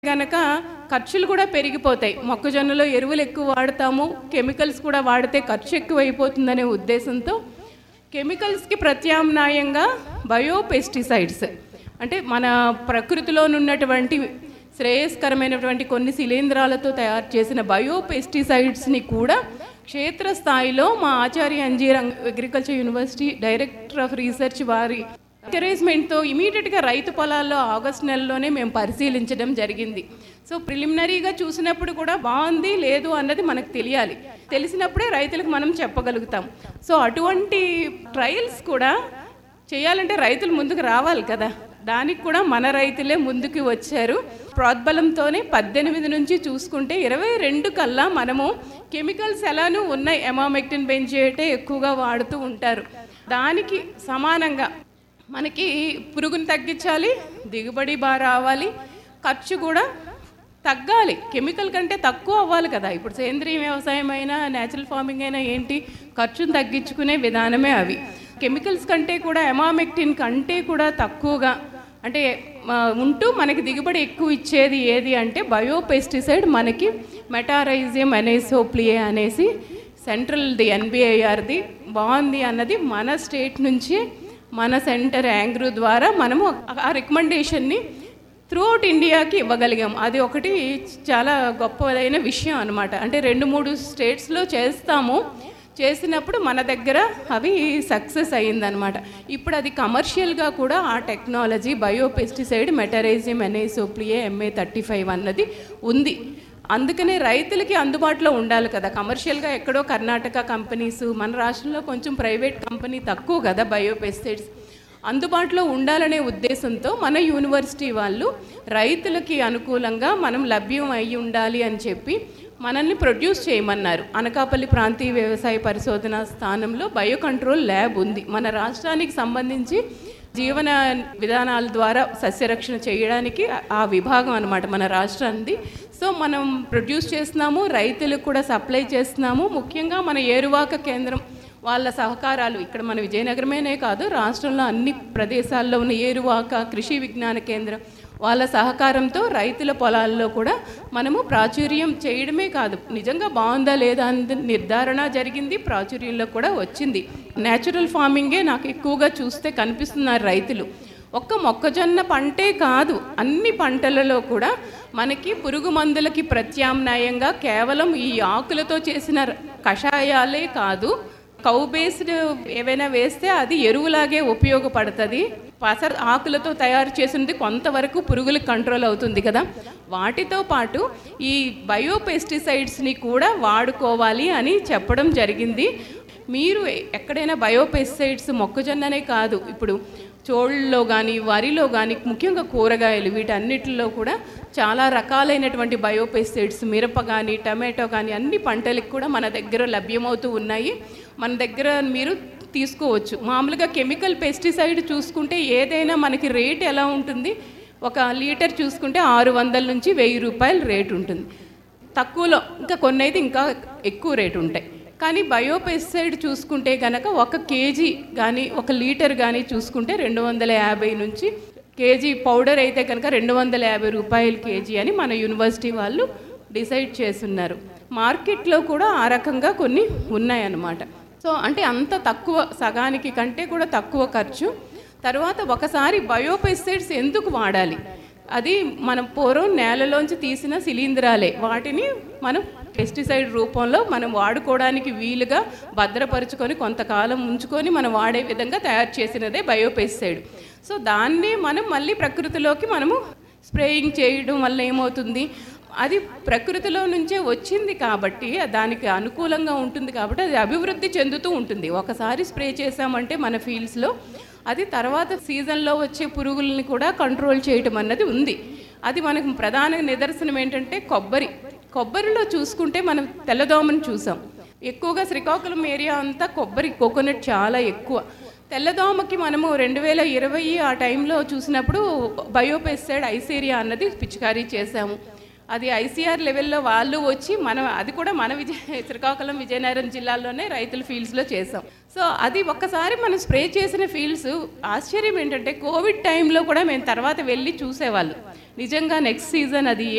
గనక ఖర్చులు కూడా పెరిగిపోతాయి మొక్కజొన్నలో ఎరువులు ఎక్కువ వాడతాము కెమికల్స్ కూడా వాడితే ఖర్చు ఎక్కువ అయిపోతుందనే ఉద్దేశంతో కెమికల్స్కి ప్రత్యామ్నాయంగా బయో పెస్టిసైడ్స్ అంటే మన ప్రకృతిలో ఉన్నటువంటి శ్రేయస్కరమైనటువంటి కొన్ని శిలీంధ్రాలతో తయారు చేసిన బయో పెస్టిసైడ్స్ని కూడా క్షేత్రస్థాయిలో మా ఆచార్య అంజీర్ agriculture university director of research వారి ఎంకరేజ్మెంట్తో ఇమీడియట్గా రైతు పొలాల్లో ఆగస్ట్ నెలలోనే మేము పరిశీలించడం జరిగింది సో ప్రిలిమినరీగా చూసినప్పుడు కూడా బాగుంది లేదు అన్నది మనకు తెలియాలి తెలిసినప్పుడే రైతులకు మనం చెప్పగలుగుతాం సో అటువంటి ట్రయల్స్ కూడా చేయాలంటే రైతులు ముందుకు రావాలి కదా దానికి కూడా మన రైతులే ముందుకు వచ్చారు ప్రోద్బలంతోనే పద్దెనిమిది నుంచి చూసుకుంటే ఇరవై రెండు కల్లా మనము కెమికల్స్ ఎలానూ ఉన్నాయి ఎమామెక్టిన్ బెంజేటే ఎక్కువగా వాడుతూ ఉంటారు దానికి సమానంగా మనకి పురుగుని తగ్గించాలి దిగుబడి బాగా రావాలి ఖర్చు కూడా తగ్గాలి కెమికల్ కంటే తక్కువ అవ్వాలి కదా ఇప్పుడు సేంద్రీయ వ్యవసాయం అయినా న్యాచురల్ ఫార్మింగ్ అయినా ఏంటి ఖర్చును తగ్గించుకునే విధానమే అవి కెమికల్స్ కంటే కూడా ఎమామెక్టిన్ కంటే కూడా తక్కువగా అంటే ఆ, ఉంటూ మనకి దిగుబడి ఎక్కువ ఇచ్చేది ఏది అంటే బయో పెస్టిసైడ్ మనకి మెటారైజియం అనేసోప్లియే అనేసి సెంట్రల్ది ఎన్బిఐఆర్ది బాగుంది అన్నది మన స్టేట్ నుంచి మన సెంటర్ యాంగ్రూ ద్వారా మనము ఆ రికమెండేషన్ని త్రూఅవుట్ ఇండియాకి ఇవ్వగలిగాం అది ఒకటి చాలా గొప్పదైన విషయం అనమాట అంటే రెండు మూడు స్టేట్స్లో చేస్తాము చేసినప్పుడు మన దగ్గర అవి సక్సెస్ అయ్యిందనమాట ఇప్పుడు అది కమర్షియల్గా కూడా ఆ technology bio pesticide Metarhizium anisopliae MA thirty five అన్నది ఉంది అందుకనే రైతులకి అందుబాటులో ఉండాలి కదా కమర్షియల్గా ఎక్కడో కర్ణాటక కంపెనీస్ మన రాష్ట్రంలో కొంచెం ప్రైవేట్ కంపెనీ తక్కువ కదా బయో పెస్టిసైడ్స్ అందుబాటులో ఉండాలనే ఉద్దేశంతో మన యూనివర్సిటీ వాళ్ళు రైతులకి అనుకూలంగా మనం లభ్యం అయి ఉండాలి అని చెప్పి మనల్ని ప్రొడ్యూస్ చేయమన్నారు అనకాపల్లి ప్రాంతీయ వ్యవసాయ పరిశోధన స్థానంలో బయో కంట్రోల్ ల్యాబ్ ఉంది మన రాష్ట్రానికి సంబంధించి జీవన విధానాల ద్వారా సస్యరక్షణ చేయడానికి ఆ- ఆ విభాగం అనమాట మన రాష్ట్రానికి సో మనం ప్రొడ్యూస్ చేస్తున్నాము రైతులకు కూడా సప్లై చేస్తున్నాము ముఖ్యంగా మన ఏరువాక కేంద్రం వాళ్ళ సహకారాలు ఇక్కడ మన విజయనగరమేనే కాదు రాష్ట్రంలో అన్ని ప్రదేశాల్లో ఉన్న ఏరువాక కృషి విజ్ఞాన కేంద్రం వాళ్ళ సహకారంతో రైతుల పొలాల్లో కూడా మనము ప్రాచుర్యం చేయడమే కాదు నిజంగా బాగుందా లేదా అన్నది నిర్ధారణ జరిగింది ప్రాచుర్యంలో కూడా వచ్చింది న్యాచురల్ ఫార్మింగే నాకు ఎక్కువగా చూస్తే కనిపిస్తున్నారు రైతులు ఒక్క మొక్కజొన్న పంటే కాదు అన్ని పంటలలో కూడా మనకి పురుగు మందులకి ప్రత్యామ్నాయంగా కేవలం ఈ ఆకులతో చేసిన కషాయాలే కాదు కౌ బేస్డ్ ఏవైనా వేస్తే అది ఎరువులాగే ఉపయోగపడుతుంది పసర ఆకులతో తయారు చేసినది కొంతవరకు పురుగులకు కంట్రోల్ అవుతుంది కదా వాటితో పాటు ఈ బయో పెస్టిసైడ్స్ని కూడా వాడుకోవాలి అని చెప్పడం జరిగింది మీరు ఎక్కడైనా బయో పెస్టిసైడ్స్ మొక్కజొన్ననే కాదు ఇప్పుడు చోళ్ళలో కానీ వరిలో కానీ ముఖ్యంగా కూరగాయలు వీటన్నిటిలో కూడా చాలా రకాలైనటువంటి బయోపెస్టిసైడ్స్ మిరప కానీ టమాటో కానీ అన్ని పంటలకు కూడా మన దగ్గర లభ్యమవుతూ ఉన్నాయి మన దగ్గర మీరు తీసుకోవచ్చు మామూలుగా కెమికల్ పెస్టిసైడ్ చూసుకుంటే ఏదైనా మనకి రేట్ ఎలా ఉంటుంది ఒక లీటర్ చూసుకుంటే ఆరు వందల నుంచి వెయ్యి రూపాయలు రేట్ ఉంటుంది తక్కువలో ఇంకా కొన్ని అయితే ఇంకా ఎక్కువ రేటు ఉంటాయి కానీ బయోపెస్టిసైడ్ చూసుకుంటే కనుక ఒక కేజీ కానీ ఒక లీటర్ కానీ చూసుకుంటే రెండు వందల యాభై నుంచి కేజీ పౌడర్ అయితే కనుక రెండు వందల యాభై రూపాయలు కేజీ అని మన యూనివర్సిటీ వాళ్ళు డిసైడ్ చేస్తున్నారు మార్కెట్లో కూడా ఆ రకంగా కొన్ని ఉన్నాయన్నమాట సో అంటే అంత తక్కువ సగానికి కంటే కూడా తక్కువ ఖర్చు తర్వాత ఒకసారి బయోపెస్టిసైడ్స్ ఎందుకు వాడాలి అది మనం పూర్వం నేలలోంచి తీసిన శిలీంధ్రాలే వాటిని మనం పెస్టిసైడ్ రూపంలో మనం వాడుకోవడానికి వీలుగా భద్రపరుచుకొని కొంతకాలం ఉంచుకొని మనం వాడే విధంగా తయారు చేసినదే బయోపెస్టిసైడ్ సో దాన్ని మనం మళ్ళీ ప్రకృతిలోకి మనము స్ప్రేయింగ్ చేయడం వల్ల ఏమవుతుంది అది ప్రకృతిలో నుంచే వచ్చింది కాబట్టి దానికి అనుకూలంగా ఉంటుంది కాబట్టి అది అభివృద్ధి చెందుతూ ఉంటుంది ఒకసారి స్ప్రే చేసామంటే మన ఫీల్డ్స్లో అది తర్వాత సీజన్లో వచ్చే పురుగుల్ని కూడా కంట్రోల్ చేయటం అన్నది ఉంది అది మనకు ప్రధాన నిదర్శనం ఏంటంటే కొబ్బరి కొబ్బరిలో చూసుకుంటే మనం తెల్లదోమను చూసాం ఎక్కువగా శ్రీకాకుళం ఏరియా అంతా కొబ్బరి కోకోనట్ చాలా ఎక్కువ తెల్లదోమకి మనము రెండు వేల ఇరవై ఆ టైంలో చూసినప్పుడు బయోపెస్టిసైడ్ ఐసేరియా అన్నది పిచికారీ చేశాము అది ఐసీఆర్ లెవెల్లో వాళ్ళు వచ్చి మనం అది కూడా మన విజయ శ్రీకాకుళం విజయనగరం జిల్లాలోనే రైతుల ఫీల్డ్స్లో చేసాం సో అది ఒక్కసారి మనం స్ప్రే చేసిన ఫీల్డ్స్ ఆశ్చర్యం ఏంటంటే కోవిడ్ టైంలో కూడా మేము తర్వాత వెళ్ళి చూసేవాళ్ళు నిజంగా నెక్స్ట్ సీజన్ అది